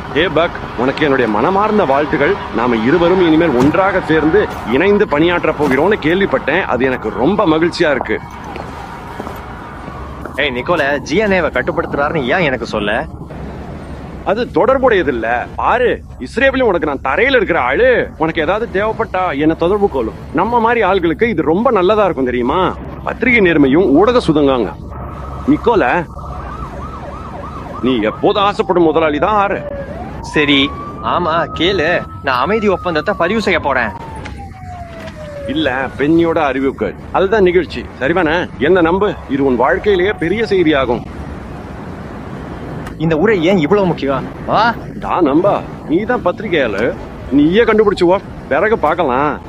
ஏ buck உனக்கு என்னுடைய மனமார்ந்த வாழ்த்துகள் நாம இருவரும் இனிமேல் ஒன்றாக சேர்ந்து இணைந்து பணியாற்ற போகிறோம்னு கேள்விப்பட்டேன் அது எனக்கு ரொம்ப மகிழ்ச்சியா இருக்கு ஏய் நிக்கோல ஜிஎன்ஏவை கட்டுப்படுத்துறாருன்னு ஏன் எனக்கு சொல்ல அது தொடர்புடையது இல்ல பாரு இஸ்ரேலையும் உனக்கு நான் தரையில இருக்கிற ஆளு உனக்கு ஏதாவது தேவைப்பட்டா என்ன தொடர்பு கொள்ளும் நம்ம மாதிரி ஆள்களுக்கு இது ரொம்ப நல்லதா இருக்கும் தெரியுமா பத்திரிகை நேர்மையும் ஊடக சுதங்காங்க நிக்கோல நீ எப்போது ஆசைப்படும் முதலாளி தான் ஆறு சரி ஆமா கேளு நான் அமைதி ஒப்பந்தத்தை பதிவு செய்ய போறேன் இல்ல பெண்ணியோட அறிவிப்புகள் அதுதான் நிகழ்ச்சி சரிதானே என்ன நம்பு இது உன் வாழ்க்கையிலேயே பெரிய செய்தியாகும் இந்த உரை ஏன் இவ்வளவு முக்கியம் வா தான் நம்பா நீ தான் பத்திரிகையாளு நீயே கண்டுபிடிச்சு வா பிறகு பார்க்கலாம்